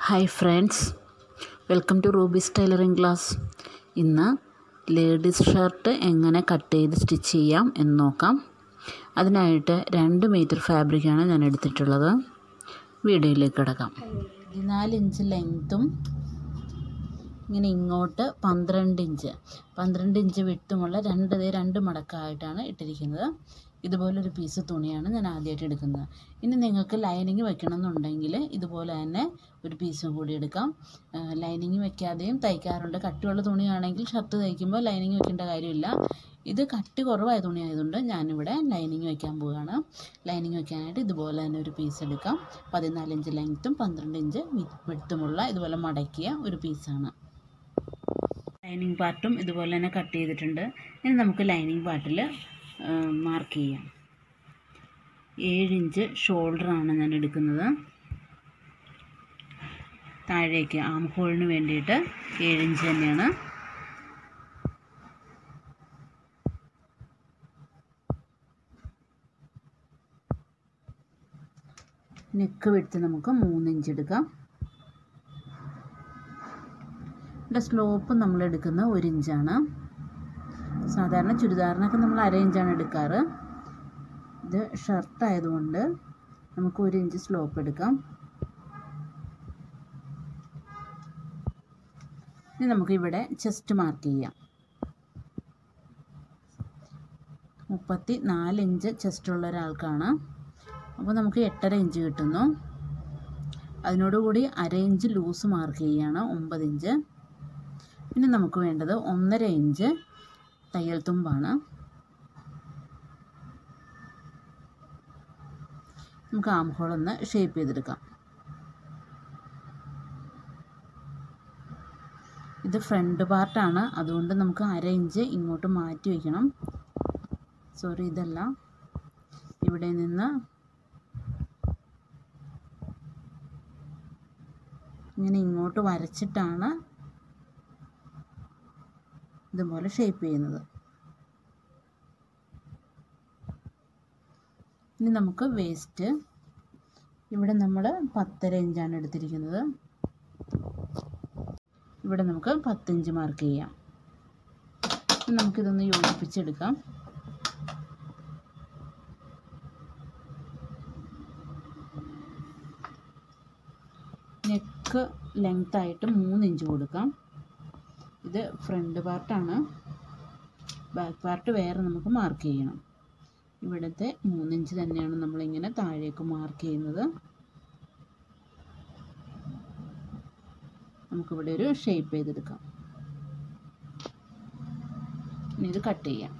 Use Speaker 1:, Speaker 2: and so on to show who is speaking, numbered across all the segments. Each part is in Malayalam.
Speaker 1: hi friends welcome to Ruby's tailoring class ഇന്ന് ലേഡീസ് ഷർട്ട് എങ്ങനെ കട്ട് ചെയ്ത് സ്റ്റിച്ച് ചെയ്യാം എന്ന് നോക്കാം അതിനായിട്ട് രണ്ട് മീറ്റർ ഫാബ്രിക്കാണ് ഞാൻ എടുത്തിട്ടുള്ളത് വീഡിയോയിലേക്ക് കിടക്കാം പതിനാല് ഇഞ്ച് ലെങ്ത്തും ഇങ്ങനെ ഇങ്ങോട്ട് പന്ത്രണ്ട് ഇഞ്ച് പന്ത്രണ്ട് ഇഞ്ച് വിട്ടുമുള്ള രണ്ട് രണ്ട് മടക്കായിട്ടാണ് ഇട്ടിരിക്കുന്നത് ഇതുപോലൊരു പീസ് തുണിയാണ് ഞാൻ ആദ്യമായിട്ട് എടുക്കുന്നത് ഇനി നിങ്ങൾക്ക് ലൈനിങ് വെക്കണം എന്നുണ്ടെങ്കിൽ ഇതുപോലെ തന്നെ ഒരു പീസും കൂടി എടുക്കാം ലൈനിങ് വെക്കാതെയും തയ്ക്കാറുണ്ട് കട്ടിയുള്ള തുണിയാണെങ്കിൽ ഷർട്ട് തയ്ക്കുമ്പോൾ ലൈനിങ് വെക്കേണ്ട കാര്യമില്ല ഇത് കട്ടി കുറവായ തുണിയായതുകൊണ്ട് ഞാനിവിടെ ലൈനിങ് വെക്കാൻ പോവുകയാണ് ലൈനിങ് വെക്കാനായിട്ട് ഇതുപോലെ തന്നെ ഒരു പീസ് എടുക്കാം പതിനാല് ഇഞ്ച് ലെങ്ത്തും പന്ത്രണ്ട് ഇഞ്ച് വിട്ടുമുള്ള ഇതുപോലെ മടക്കിയ ഒരു പീസാണ് ലൈനിങ് പാർട്ടും ഇതുപോലെ തന്നെ കട്ട് ചെയ്തിട്ടുണ്ട് ഇനി നമുക്ക് ലൈനിങ് പാർട്ടിൽ മാർക്ക് ചെയ്യാം ഏഴ് ഇഞ്ച് ഷോൾഡറാണ് ഞാൻ എടുക്കുന്നത് താഴേക്ക് ആം ഹോളിന് വേണ്ടിയിട്ട് ഏഴ് ഇഞ്ച് തന്നെയാണ് നെക്ക് വെട്ടി നമുക്ക് മൂന്ന് ഇഞ്ച് എടുക്കാം ഇതിൻ്റെ സ്ലോപ്പ് നമ്മൾ എടുക്കുന്ന ഒരു ഇഞ്ചാണ് സാധാരണ ചുരിദാറിനൊക്കെ നമ്മൾ അര ഇഞ്ചാണ് എടുക്കാറ് ഇത് ഷർട്ട് ആയതുകൊണ്ട് നമുക്ക് ഒരു ഇഞ്ച് സ്ലോപ്പ് എടുക്കാം ഇനി നമുക്ക് ഇവിടെ ചെസ്റ്റ് മാർക്ക് ചെയ്യാം മുപ്പത്തി നാല് ഇഞ്ച് ചെസ്റ്റ് ഉള്ള ഒരാൾക്കാണ് അപ്പോൾ നമുക്ക് എട്ടര ഇഞ്ച് കിട്ടുന്നു അതിനോടുകൂടി അര ഇഞ്ച് ലൂസ് മാർക്ക് ചെയ്യുകയാണ് ഒമ്പത് ഇഞ്ച് പിന്നെ നമുക്ക് വേണ്ടത് ഒന്നര ഇഞ്ച് തയ്യൽ തുമ്പാണ് നമുക്ക് ആം ഹോൾ ഒന്ന് ഷേപ്പ് ചെയ്തെടുക്കാം ഇത് ഫ്രണ്ട് പാർട്ടാണ് അതുകൊണ്ട് നമുക്ക് അര ഇഞ്ച് ഇങ്ങോട്ട് മാറ്റി വയ്ക്കണം സോറി ഇതല്ല ഇവിടെ നിന്ന് ഇങ്ങനെ ഇങ്ങോട്ട് വരച്ചിട്ടാണ് ഇതുപോലെ ഷേപ്പ് ചെയ്യുന്നത് ഇനി നമുക്ക് വേസ്റ്റ് ഇവിടെ നമ്മൾ പത്തര ഇഞ്ചാണ് എടുത്തിരിക്കുന്നത് ഇവിടെ നമുക്ക് പത്തിഞ്ച് മാർക്ക് ചെയ്യാം നമുക്കിതൊന്ന് യോജിപ്പിച്ചെടുക്കാം നെക്ക് ലെങ്ത്തായിട്ട് മൂന്ന് ഇഞ്ച് കൊടുക്കാം ഇത് ഫ്രണ്ട് പാർട്ടാണ് ബാക്ക് പാർട്ട് വേറെ നമുക്ക് മാർക്ക് ചെയ്യണം ഇവിടുത്തെ മൂന്നിഞ്ച് തന്നെയാണ് നമ്മളിങ്ങനെ താഴേക്ക് മാർക്ക് ചെയ്യുന്നത് നമുക്കിവിടെ ഒരു ഷേപ്പ് ചെയ്തെടുക്കാം ഇനി ഇത് കട്ട് ചെയ്യാം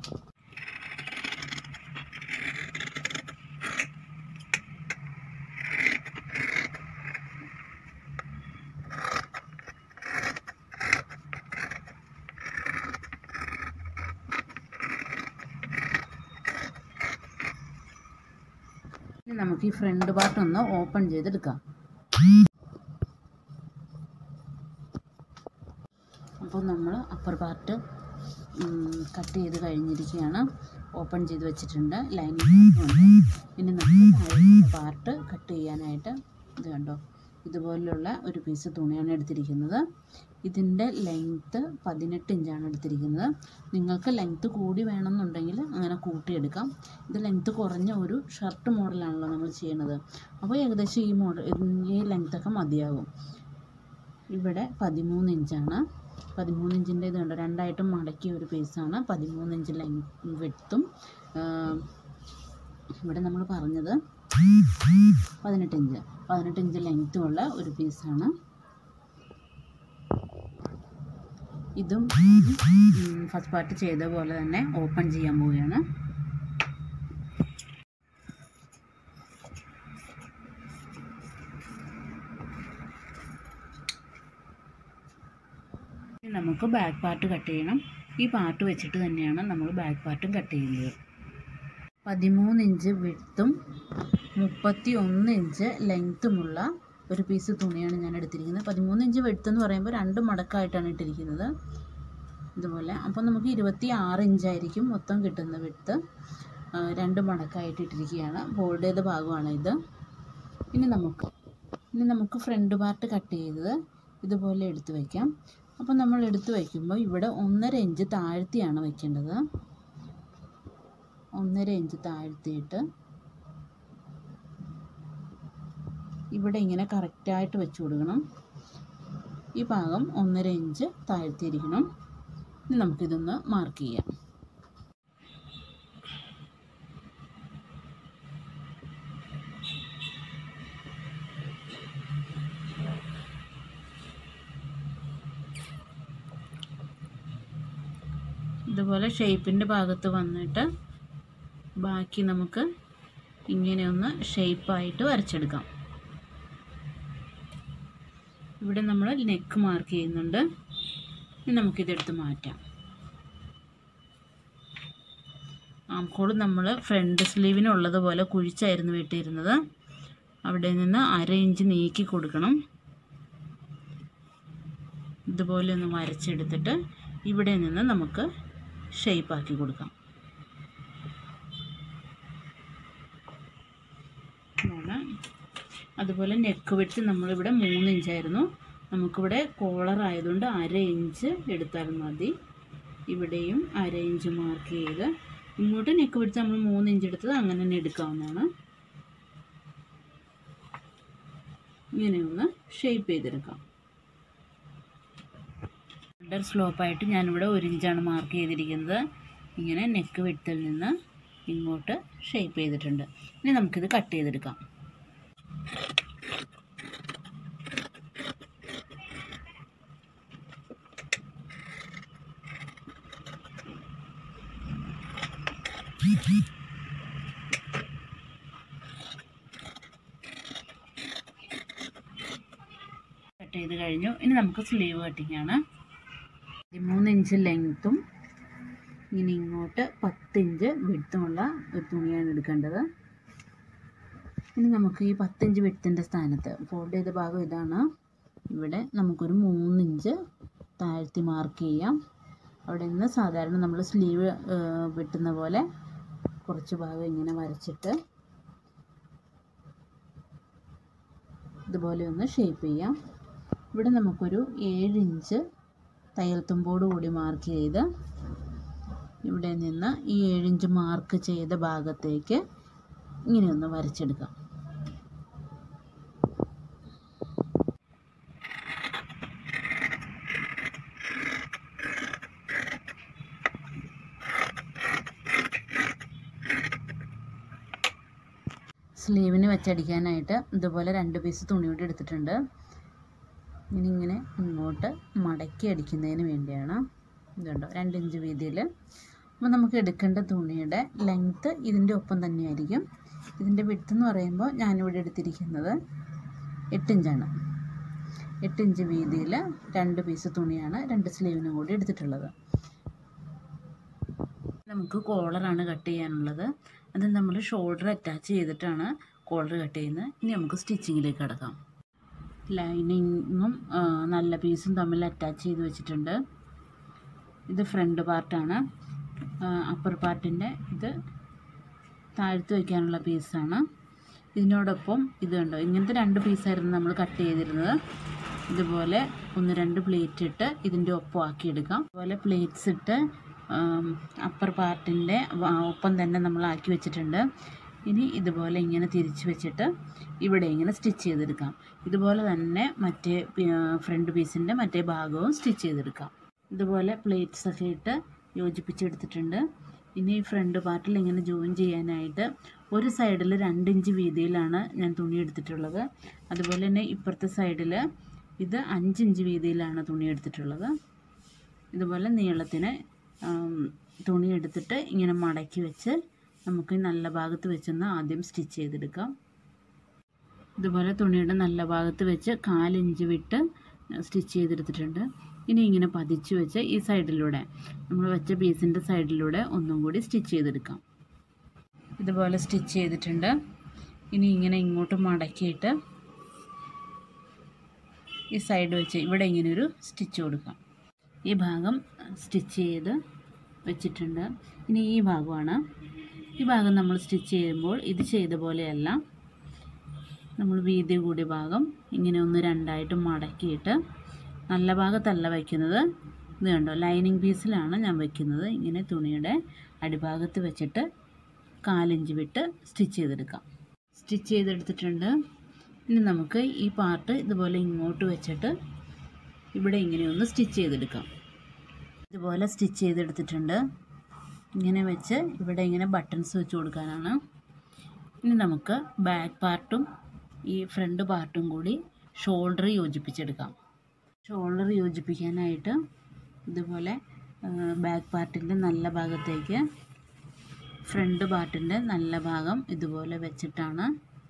Speaker 1: ഇനി നമുക്ക് ഈ ഫ്രണ്ട് പാർട്ട് ഒന്ന് ഓപ്പൺ ചെയ്തെടുക്കാം അപ്പോൾ നമ്മൾ അപ്പർ പാർട്ട് കട്ട് ചെയ്ത് കഴിഞ്ഞിരിക്കുകയാണ് ഓപ്പൺ ചെയ്ത് വെച്ചിട്ടുണ്ട് ലൈനിങ് പാർട്ടുമുണ്ട് ഇനി നമുക്ക് താഴെയുള്ള പാർട്ട് കട്ട് ചെയ്യാനായിട്ട് ഇത് കണ്ടോ ഇതുപോലുള്ള ഒരു പീസ് തുണിയാണ് എടുത്തിരിക്കുന്നത് ഇതിൻ്റെ ലെങ്ത്ത് പതിനെട്ട് ഇഞ്ചാണ് എടുത്തിരിക്കുന്നത് നിങ്ങൾക്ക് ലെങ്ത്ത് കൂടി വേണമെന്നുണ്ടെങ്കിൽ അങ്ങനെ കൂട്ടിയെടുക്കാം ഇത് ലെങ്ത്ത് കുറഞ്ഞ ഒരു ഷർട്ട് മോഡലാണല്ലോ നമ്മൾ ചെയ്യുന്നത് അപ്പോൾ ഏകദേശം ഈ മോഡൽ ഈ ലെങ്ത്തൊക്കെ മതിയാകും ഇവിടെ പതിമൂന്ന് ഇഞ്ചാണ് പതിമൂന്ന് ഇഞ്ചിൻ്റെ ഇത് കണ്ടോ രണ്ടായിട്ടും മടക്കിയ ഒരു പീസാണ് പതിമൂന്ന് ഇഞ്ച് ലെങ് വെട്ടും ഇവിടെ നമ്മൾ പറഞ്ഞത് പതിനെട്ട് ഇഞ്ച് പതിനെട്ട് ഇഞ്ച് ലെങ്ത്തുള്ള ഒരു പീസാണ് ഇതും ഫസ്റ്റ് പാർട്ട് ചെയ്ത പോലെ തന്നെ ഓപ്പൺ ചെയ്യാൻ പോവുകയാണ് നമുക്ക് ബാക്ക് പാർട്ട് കട്ട് ചെയ്യണം ഈ പാർട്ട് വെച്ചിട്ട് തന്നെയാണ് നമ്മൾ ബാക്ക് പാർട്ടും കട്ട് ചെയ്യുന്നത് പതിമൂന്ന് ഇഞ്ച് വിട്ടും മുപ്പത്തി ഒന്ന് ഇഞ്ച് ലെങ്ത്തുമുള്ള ഒരു പീസ് തുണിയാണ് ഞാൻ എടുത്തിരിക്കുന്നത് പതിമൂന്ന് ഇഞ്ച് വെടുത്ത് എന്ന് പറയുമ്പോൾ രണ്ട് മടക്കായിട്ടാണ് ഇട്ടിരിക്കുന്നത് ഇതുപോലെ അപ്പോൾ നമുക്ക് ഇരുപത്തി ആറ് ഇഞ്ചായിരിക്കും മൊത്തം കിട്ടുന്ന വിട്ട് രണ്ട് മടക്കായിട്ട് ഇട്ടിരിക്കുകയാണ് ഫോൾഡ് ചെയ്ത ഭാഗമാണ് ഇത് ഇനി നമുക്ക് ഇനി നമുക്ക് ഫ്രണ്ട് പാർട്ട് കട്ട് ചെയ്തത് ഇതുപോലെ എടുത്ത് വയ്ക്കാം അപ്പോൾ നമ്മൾ എടുത്ത് വയ്ക്കുമ്പോൾ ഇവിടെ ഒന്നര ഇഞ്ച് താഴ്ത്തിയാണ് വയ്ക്കേണ്ടത് ഒന്നര ഇഞ്ച് താഴ്ത്തിയിട്ട് ഇവിടെ ഇങ്ങനെ കറക്റ്റായിട്ട് വെച്ച് കൊടുക്കണം ഈ ഭാഗം ഒന്നര ഇഞ്ച് താഴ്ത്തിയിരിക്കണം ഇനി നമുക്കിതൊന്ന് മാർക്ക് ചെയ്യാം ഇതുപോലെ ഷേപ്പിൻ്റെ ഭാഗത്ത് വന്നിട്ട് ബാക്കി നമുക്ക് ഇങ്ങനെ ഒന്ന് ഷേപ്പായിട്ട് വരച്ചെടുക്കാം ഇവിടെ നമ്മൾ നെക്ക് മാർക്ക് ചെയ്യുന്നുണ്ട് ഇനി നമുക്കിതെടുത്ത് മാറ്റാം ആംകോൾ നമ്മൾ ഫ്രണ്ട് സ്ലീവിനുള്ളതുപോലെ കുഴിച്ചായിരുന്നു വെട്ടിയിരുന്നത് അവിടെ നിന്ന് അര ഇഞ്ച് നീക്കി കൊടുക്കണം ഇതുപോലെ ഒന്ന് വരച്ചെടുത്തിട്ട് ഇവിടെ നിന്ന് നമുക്ക് ഷേപ്പാക്കി കൊടുക്കാം ഇതാണ് അതുപോലെ നെക്ക് വെച്ച് നമ്മളിവിടെ മൂന്ന് ഇഞ്ചായിരുന്നു നമുക്കിവിടെ കോളർ ആയതുകൊണ്ട് അര ഇഞ്ച് എടുത്താൽ മതി ഇവിടെയും അര ഇഞ്ച് മാർക്ക് ചെയ്ത് ഇങ്ങോട്ട് നെക്ക് വെച്ച് നമ്മൾ മൂന്ന് ഇഞ്ച് എടുത്തത് അങ്ങനെ തന്നെ എടുക്കാവുന്നതാണ് ഇങ്ങനെ ഒന്ന് ഷേപ്പ് ചെയ്തെടുക്കാം ഷോൾഡർ സ്ലോപ്പായിട്ട് ഞാനിവിടെ ഒരു ഇഞ്ചാണ് മാർക്ക് ചെയ്തിരിക്കുന്നത് ഇങ്ങനെ നെക്ക് വെട്ടിൽ നിന്ന് ഇങ്ങോട്ട് ഷേപ്പ് ചെയ്തിട്ടുണ്ട് ഇനി നമുക്കിത് കട്ട് ചെയ്തെടുക്കാം കട്ട് ചെയ്ത് കഴിഞ്ഞു ഇനി നമുക്ക് സ്ലീവ് കട്ടിംഗ് ആണ് പതിമൂന്ന് ഇഞ്ച് ലെങ്ത്തും ഇങ്ങനെ ഇങ്ങോട്ട് പത്തിഞ്ച് വിടുത്തുമുള്ള ഒരു തുണിയാണ് എടുക്കേണ്ടത് ഇനി നമുക്ക് ഈ പത്തിഞ്ച് വിടുത്തിൻ്റെ സ്ഥാനത്ത് ഫോൾഡ് ചെയ്ത ഭാഗം ഇതാണ് ഇവിടെ നമുക്കൊരു മൂന്നിഞ്ച് താഴ്ത്തി മാർക്ക് ചെയ്യാം അവിടെ നിന്ന് സാധാരണ നമ്മൾ സ്ലീവ് വെട്ടുന്ന പോലെ കുറച്ച് ഭാഗം ഇങ്ങനെ വരച്ചിട്ട് ഇതുപോലെ ഒന്ന് ഷേപ്പ് ചെയ്യാം ഇവിടെ നമുക്കൊരു ഏഴ് ഇഞ്ച് തയ്യൽ തുമ്പോട് കൂടി മാർക്ക് ചെയ്ത് ഇവിടെ നിന്ന് ഈ ഏഴിഞ്ച് മാർക്ക് ചെയ്ത ഭാഗത്തേക്ക് ഇങ്ങനെ ഒന്ന് വരച്ചെടുക്കാം സ്ലീവിന് വെച്ചടിക്കാനായിട്ട് ഇതുപോലെ രണ്ട് പീസ് തുണി കൂടി എടുത്തിട്ടുണ്ട് ഇനി ഇങ്ങനെ ഇങ്ങോട്ട് മടക്കി അടിക്കുന്നതിന് വേണ്ടിയാണ് ഇതുണ്ടോ രണ്ട് ഇഞ്ച് വീതിയിൽ അപ്പോൾ നമുക്ക് എടുക്കേണ്ട തുണിയുടെ ലെങ്ത്ത് ഇതിൻ്റെ ഒപ്പം തന്നെയായിരിക്കും ഇതിൻ്റെ വിട്ത് എന്ന് പറയുമ്പോൾ ഞാനിവിടെ എടുത്തിരിക്കുന്നത് എട്ട് ഇഞ്ചാണ് എട്ട് ഇഞ്ച് വീതിയിൽ രണ്ട് പീസ് തുണിയാണ് രണ്ട് സ്ലീവിനും കൂടി എടുത്തിട്ടുള്ളത് നമുക്ക് കോളറാണ് കട്ട് ചെയ്യാനുള്ളത് അത് നമ്മൾ ഷോൾഡർ അറ്റാച്ച് ചെയ്തിട്ടാണ് കോളർ കട്ട് ചെയ്യുന്നത് ഇനി നമുക്ക് സ്റ്റിച്ചിങ്ങിലേക്ക് കടക്കാം ലൈനിങ്ങും നല്ല പീസും തമ്മിൽ അറ്റാച്ച് ചെയ്ത് വെച്ചിട്ടുണ്ട് ഇത് ഫ്രണ്ട് പാർട്ടാണ് അപ്പർ പാർട്ടിൻ്റെ ഇത് താഴ്ത്ത് വയ്ക്കാനുള്ള പീസാണ് ഇതിനോടൊപ്പം ഇത് കണ്ടോ ഇങ്ങനത്തെ രണ്ട് പീസായിരുന്നു നമ്മൾ കട്ട് ചെയ്തിരുന്നത് ഇതുപോലെ ഒന്ന് രണ്ട് പ്ലേറ്റ് ഇട്ട് ഇതിൻ്റെ ഒപ്പം ആക്കിയെടുക്കാം അതുപോലെ പ്ലേറ്റ്സ് ഇട്ട് അപ്പർ പാർട്ടിൻ്റെ ഒപ്പം തന്നെ നമ്മൾ ആക്കി വെച്ചിട്ടുണ്ട് ഇനി ഇതുപോലെ ഇങ്ങനെ തിരിച്ച് വെച്ചിട്ട് ഇവിടെ ഇങ്ങനെ സ്റ്റിച്ച് ചെയ്തെടുക്കാം ഇതുപോലെ തന്നെ മറ്റേ ഫ്രണ്ട് പീസിൻ്റെ മറ്റേ ഭാഗവും സ്റ്റിച്ച് ചെയ്തെടുക്കാം ഇതുപോലെ പ്ലേറ്റ്സ് ഒക്കെ ഇട്ട് യോജിപ്പിച്ചെടുത്തിട്ടുണ്ട് ഇനി ഫ്രണ്ട് പാർട്ടിൽ ഇങ്ങനെ ജോയിൻ ചെയ്യാനായിട്ട് ഒരു സൈഡിൽ രണ്ട് ഇഞ്ച് വീതിയിലാണ് ഞാൻ തുണി എടുത്തിട്ടുള്ളത് അതുപോലെ തന്നെ ഇപ്പുറത്തെ സൈഡിൽ ഇത് അഞ്ച് ഇഞ്ച് വീതിയിലാണ് തുണി എടുത്തിട്ടുള്ളത് ഇതുപോലെ നീളത്തിന് തുണി എടുത്തിട്ട് ഇങ്ങനെ മടക്കി വെച്ച് നമുക്ക് നല്ല ഭാഗത്ത് വെച്ചൊന്ന് ആദ്യം സ്റ്റിച്ച് ചെയ്തെടുക്കാം ഇതുപോലെ തുണിയുടെ നല്ല ഭാഗത്ത് വെച്ച് കാലിഞ്ച് വിട്ട് സ്റ്റിച്ച് ചെയ്തെടുത്തിട്ടുണ്ട് ഇനി ഇങ്ങനെ പതിച്ച് വെച്ച് ഈ സൈഡിലൂടെ നമ്മൾ വെച്ച പീസിൻ്റെ സൈഡിലൂടെ ഒന്നും കൂടി സ്റ്റിച്ച് ചെയ്തെടുക്കാം ഇതുപോലെ സ്റ്റിച്ച് ചെയ്തിട്ടുണ്ട് ഇനി ഇങ്ങനെ ഇങ്ങോട്ട് മടക്കിയിട്ട് ഈ സൈഡ് വെച്ച് ഇവിടെ ഇങ്ങനെ ഒരു സ്റ്റിച്ച് കൊടുക്കാം ഈ ഭാഗം സ്റ്റിച്ച് ചെയ്ത് വെച്ചിട്ടുണ്ട് ഇനി ഈ ഭാഗമാണ് ഈ ഭാഗം നമ്മൾ സ്റ്റിച്ച് ചെയ്യുമ്പോൾ ഇത് ചെയ്ത പോലെയല്ല നമ്മൾ വീതി കൂടിയ ഭാഗം ഇങ്ങനെ ഒന്ന് രണ്ടായിട്ട് മടക്കിയിട്ട് നല്ല ഭാഗത്തല്ല വയ്ക്കുന്നത് ഇത് കണ്ടോ ലൈനിങ് പീസിലാണ് ഞാൻ വയ്ക്കുന്നത് ഇങ്ങനെ തുണിയുടെ അടിഭാഗത്ത് വെച്ചിട്ട് കാലിഞ്ച് വിട്ട് സ്റ്റിച്ച് ചെയ്തെടുക്കാം സ്റ്റിച്ച് ചെയ്തെടുത്തിട്ടുണ്ട് ഇനി നമുക്ക് ഈ പാർട്ട് ഇതുപോലെ ഇങ്ങോട്ട് വെച്ചിട്ട് ഇവിടെ ഇങ്ങനെ ഒന്ന് സ്റ്റിച്ച് ചെയ്തെടുക്കാം ഇതുപോലെ സ്റ്റിച്ച് ചെയ്തെടുത്തിട്ടുണ്ട് ഇങ്ങനെ വെച്ച് ഇവിടെ ഇങ്ങനെ ബട്ടൺസ് വെച്ച് കൊടുക്കാനാണ് ഇനി നമുക്ക് ബാക്ക് പാർട്ടും ഈ ഫ്രണ്ട് പാർട്ടും കൂടി ഷോൾഡർ യോജിപ്പിച്ചെടുക്കാം ഷോൾഡർ യോജിപ്പിക്കാനായിട്ട് ഇതുപോലെ ബാക്ക് പാർട്ടിൻ്റെ നല്ല ഭാഗത്തേക്ക് ഫ്രണ്ട് പാർട്ടിൻ്റെ നല്ല ഭാഗം ഇതുപോലെ വെച്ചിട്ടാണ്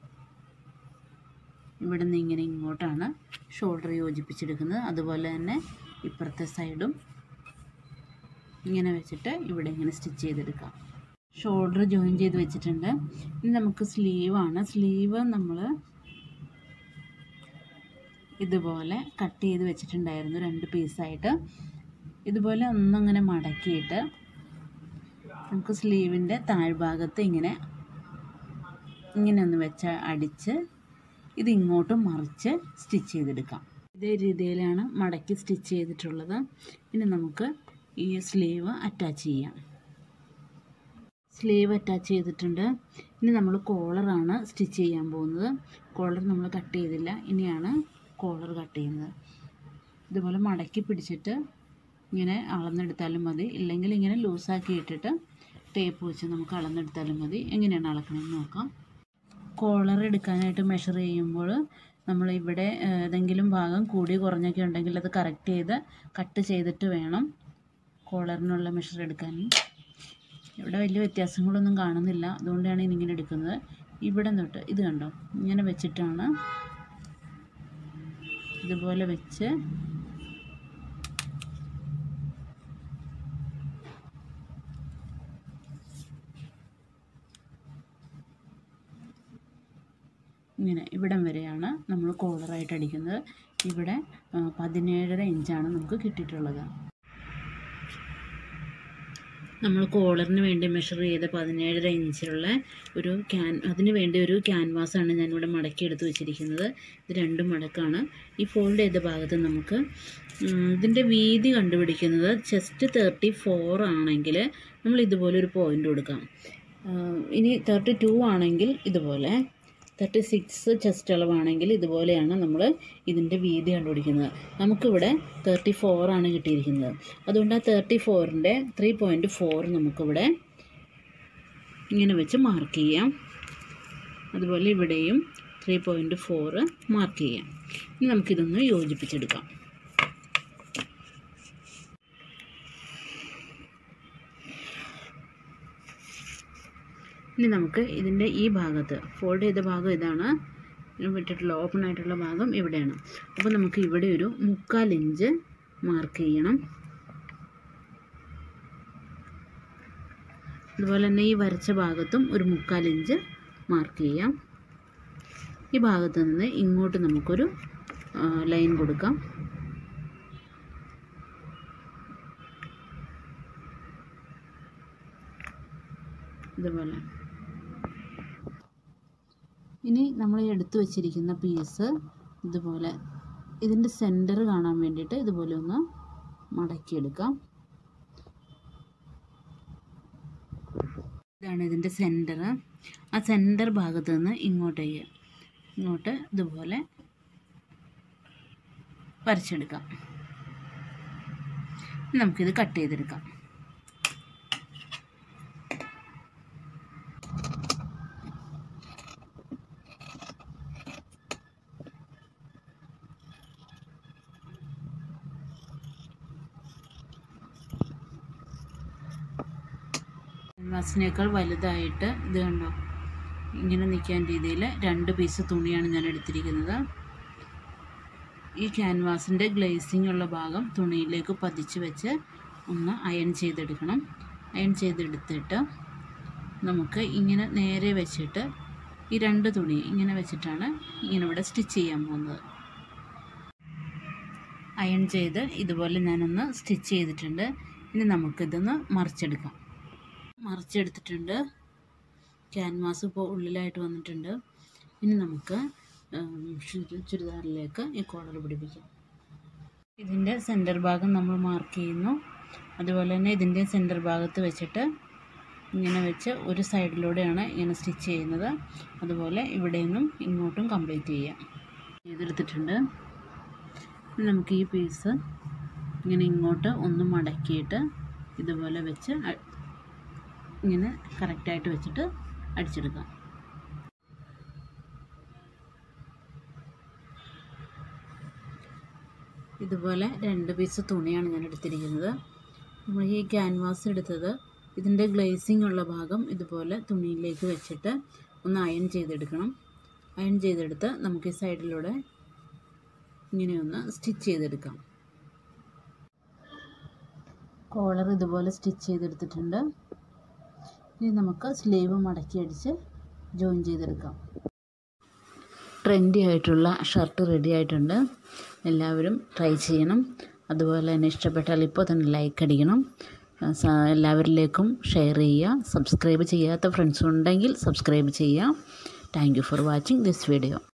Speaker 1: ഇവിടെ നിന്ന് ഇങ്ങനെ ഇങ്ങോട്ടാണ് ഷോൾഡർ യോജിപ്പിച്ചെടുക്കുന്നത് അതുപോലെ തന്നെ ഇപ്പുറത്തെ സൈഡും ഇങ്ങനെ വെച്ചിട്ട് ഇവിടെ ഇങ്ങനെ സ്റ്റിച്ച് ചെയ്തെടുക്കാം ഷോൾഡർ ജോയിൻ ചെയ്ത് വെച്ചിട്ടുണ്ട് ഇനി നമുക്ക് സ്ലീവാണ് സ്ലീവ് നമ്മൾ ഇതുപോലെ കട്ട് ചെയ്ത് വെച്ചിട്ടുണ്ടായിരുന്നു രണ്ട് പീസായിട്ട് ഇതുപോലെ ഒന്നങ്ങനെ മടക്കിയിട്ട് നമുക്ക് സ്ലീവിൻ്റെ താഴ്ഭാഗത്ത് ഇങ്ങനെ ഇങ്ങനെ ഒന്ന് വെച്ച് അടിച്ച് ഇത് ഇങ്ങോട്ട് മറിച്ച് സ്റ്റിച്ച് ചെയ്തെടുക്കാം ഇതേ രീതിയിലാണ് മടക്കി സ്റ്റിച്ച് ചെയ്തിട്ടുള്ളത് ഇനി നമുക്ക് ഈ സ്ലീവ് അറ്റാച്ച് ചെയ്യാം സ്ലീവ് അറ്റാച്ച് ചെയ്തിട്ടുണ്ട് ഇനി നമ്മൾ കോളറാണ് സ്റ്റിച്ച് ചെയ്യാൻ പോകുന്നത് കോളർ നമ്മൾ കട്ട് ചെയ്തില്ല ഇനിയാണ് കോളർ കട്ട് ചെയ്യുന്നത് ഇതുപോലെ മടക്കി പിടിച്ചിട്ട് ഇങ്ങനെ അളന്നെടുത്താലും മതി ഇല്ലെങ്കിൽ ഇങ്ങനെ ലൂസാക്കി ഇട്ടിട്ട് ടേപ്പ് വെച്ച് നമുക്ക് അളന്നെടുത്താലും മതി എങ്ങനെയാണ് അളക്കണമെന്ന് നോക്കാം കോളർ എടുക്കാനായിട്ട് മെഷർ ചെയ്യുമ്പോൾ നമ്മൾ ഇവിടെ ഏതെങ്കിലും ഭാഗം കൂടി കുറഞ്ഞൊക്കെ ഉണ്ടെങ്കിൽ അത് കറക്റ്റ് ചെയ്ത് കട്ട് ചെയ്തിട്ട് വേണം കോളറിനുള്ള മെഷർ എടുക്കാൻ ഇവിടെ വലിയ വ്യത്യാസങ്ങളൊന്നും കാണുന്നില്ല അതുകൊണ്ടാണ് ഇനി ഇങ്ങനെ എടുക്കുന്നത് ഇവിടെ തൊട്ട് ഇത് കണ്ടോ ഇങ്ങനെ വെച്ചിട്ടാണ് ഇതുപോലെ വെച്ച് ഇങ്ങനെ ഇവിടം വരെയാണ് നമ്മൾ കോളറായിട്ട് അടിക്കുന്നത് ഇവിടെ പതിനേഴര ഇഞ്ചാണ് നമുക്ക് കിട്ടിയിട്ടുള്ളത് നമ്മൾ കോളറിന് വേണ്ടി മെഷർ ചെയ്ത പതിനേഴര ഇഞ്ചിലുള്ള ഒരു ക്യാൻ അതിന് വേണ്ടി ഒരു ക്യാൻവാസാണ് ഞാനിവിടെ മടക്കി എടുത്ത് വെച്ചിരിക്കുന്നത് ഇത് രണ്ട് മടക്കാണ് ഈ ഫോൾഡ് ചെയ്ത ഭാഗത്ത് നമുക്ക് ഇതിൻ്റെ വീതി കണ്ടുപിടിക്കുന്നത് ചെസ്റ്റ് തേർട്ടി ഫോർ ആണെങ്കിൽ നമ്മൾ ഇതുപോലെ ഒരു പോയിൻ്റ് കൊടുക്കാം ഇനി തേർട്ടി ടു ആണെങ്കിൽ ഇതുപോലെ തേർട്ടി സിക്സ് ചെസ്റ്റ് അളവാണെങ്കിൽ ഇതുപോലെയാണ് നമ്മൾ ഇതിൻ്റെ വീതി കണ്ടുപിടിക്കുന്നത് നമുക്കിവിടെ തേർട്ടി ഫോറാണ് കിട്ടിയിരിക്കുന്നത് അതുകൊണ്ട് ആ തേർട്ടി ഫോറിൻ്റെ ത്രീ പോയിൻറ്റ് ഫോർ നമുക്കിവിടെ ഇങ്ങനെ വെച്ച് മാർക്ക് ചെയ്യാം അതുപോലെ ഇവിടെയും ത്രീ പോയിൻറ്റ് ഫോറ് മാർക്ക് ചെയ്യാം ഇനി നമുക്കിതൊന്ന് യോജിപ്പിച്ചെടുക്കാം ഇനി നമുക്ക് ഇതിൻ്റെ ഈ ഭാഗത്ത് ഫോൾഡ് ചെയ്ത ഭാഗം ഇതാണ് വിട്ടിട്ടുള്ള ഓപ്പൺ ആയിട്ടുള്ള ഭാഗം ഇവിടെയാണ് അപ്പോൾ നമുക്ക് ഇവിടെ ഒരു മുക്കാൽ ഇഞ്ച് മാർക്ക് ചെയ്യണം അതുപോലെ തന്നെ ഈ വരച്ച ഭാഗത്തും ഒരു മുക്കാൽ ഇഞ്ച് മാർക്ക് ചെയ്യാം ഈ ഭാഗത്ത് നിന്ന് ഇങ്ങോട്ട് നമുക്കൊരു ലൈൻ കൊടുക്കാം ഇതുപോലെ ഇനി നമ്മൾ എടുത്തു വച്ചിരിക്കുന്ന പീസ് ഇതുപോലെ ഇതിൻ്റെ സെൻറ്റർ കാണാൻ വേണ്ടിയിട്ട് ഇതുപോലെ ഒന്ന് മടക്കിയെടുക്കാം ഇതാണ് ഇതിൻ്റെ സെൻറ്റർ ആ സെൻറ്റർ ഭാഗത്ത് നിന്ന് ഇങ്ങോട്ടേക്ക് ഇങ്ങോട്ട് ഇതുപോലെ വരച്ചെടുക്കാം നമുക്കിത് കട്ട് ചെയ്തെടുക്കാം ക്യാൻവാസിനേക്കാൾ വലുതായിട്ട് ഇത് കണ്ടോ ഇങ്ങനെ നിൽക്കാൻ രീതിയിൽ രണ്ട് പീസ് തുണിയാണ് ഞാൻ എടുത്തിരിക്കുന്നത് ഈ ക്യാൻവാസിൻ്റെ ഗ്ലേസിംഗ് ഉള്ള ഭാഗം തുണിയിലേക്ക് പതിച്ച് വെച്ച് ഒന്ന് അയൺ ചെയ്തെടുക്കണം അയൺ ചെയ്തെടുത്തിട്ട് നമുക്ക് ഇങ്ങനെ നേരെ വെച്ചിട്ട് ഈ രണ്ട് തുണി ഇങ്ങനെ വെച്ചിട്ടാണ് ഇങ്ങനെ ഇവിടെ സ്റ്റിച്ച് ചെയ്യാൻ പോകുന്നത് അയൺ ചെയ്ത് ഇതുപോലെ ഞാനൊന്ന് സ്റ്റിച്ച് ചെയ്തിട്ടുണ്ട് ഇനി നമുക്കിതൊന്ന് മറിച്ചെടുക്കാം മറിച്ചെടുത്തിട്ടുണ്ട് ക്യാൻവാസ് ഇപ്പോൾ ഉള്ളിലായിട്ട് വന്നിട്ടുണ്ട് ഇനി നമുക്ക് ചുരിദാറിലേക്ക് ഈ കോളർ പിടിപ്പിക്കാം ഇതിൻ്റെ സെൻറ്റർ ഭാഗം നമ്മൾ മാർക്ക് ചെയ്യുന്നു അതുപോലെ തന്നെ ഇതിൻ്റെ സെൻറ്റർ ഭാഗത്ത് വെച്ചിട്ട് ഇങ്ങനെ വെച്ച് ഒരു സൈഡിലൂടെയാണ് ഇങ്ങനെ സ്റ്റിച്ച് ചെയ്യുന്നത് അതുപോലെ ഇവിടെ നിന്നും ഇങ്ങോട്ടും കംപ്ലീറ്റ് ചെയ്യാം ചെയ്തെടുത്തിട്ടുണ്ട് നമുക്ക് ഈ പീസ് ഇങ്ങനെ ഇങ്ങോട്ട് ഒന്ന് മടക്കിയിട്ട് ഇതുപോലെ വെച്ച് ഇങ്ങനെ കറക്റ്റായിട്ട് വെച്ചിട്ട് അടിച്ചെടുക്കാം ഇതുപോലെ രണ്ട് പീസ് തുണിയാണ് ഞാൻ എടുത്തിരിക്കുന്നത് നമ്മൾ ഈ ക്യാൻവാസ് എടുത്തത് ഇതിൻ്റെ ഗ്ലേസിംഗ് ഉള്ള ഭാഗം ഇതുപോലെ തുണിയിലേക്ക് വെച്ചിട്ട് ഒന്ന് അയൺ ചെയ്തെടുക്കണം അയൺ ചെയ്തെടുത്ത് നമുക്ക് ഈ സൈഡിലൂടെ ഇങ്ങനെയൊന്ന് സ്റ്റിച്ച് ചെയ്തെടുക്കാം കോളർ ഇതുപോലെ സ്റ്റിച്ച് ചെയ്തെടുത്തിട്ടുണ്ട് ഇനി നമുക്ക് സ്ലീവ് മടക്കി അടിച്ച് ജോയിൻ ചെയ്തെടുക്കാം ട്രെൻഡി ആയിട്ടുള്ള ഷർട്ട് റെഡി ആയിട്ടുണ്ട് എല്ലാവരും ട്രൈ ചെയ്യണം അതുപോലെ തന്നെ ഇഷ്ടപ്പെട്ടാൽ ഇപ്പോൾ തന്നെ ലൈക്ക് അടിക്കണം എല്ലാവരിലേക്കും ഷെയർ ചെയ്യുക സബ്സ്ക്രൈബ് ചെയ്യാത്ത ഫ്രണ്ട്സ് ഉണ്ടെങ്കിൽ സബ്സ്ക്രൈബ് ചെയ്യുക thank you for watching this video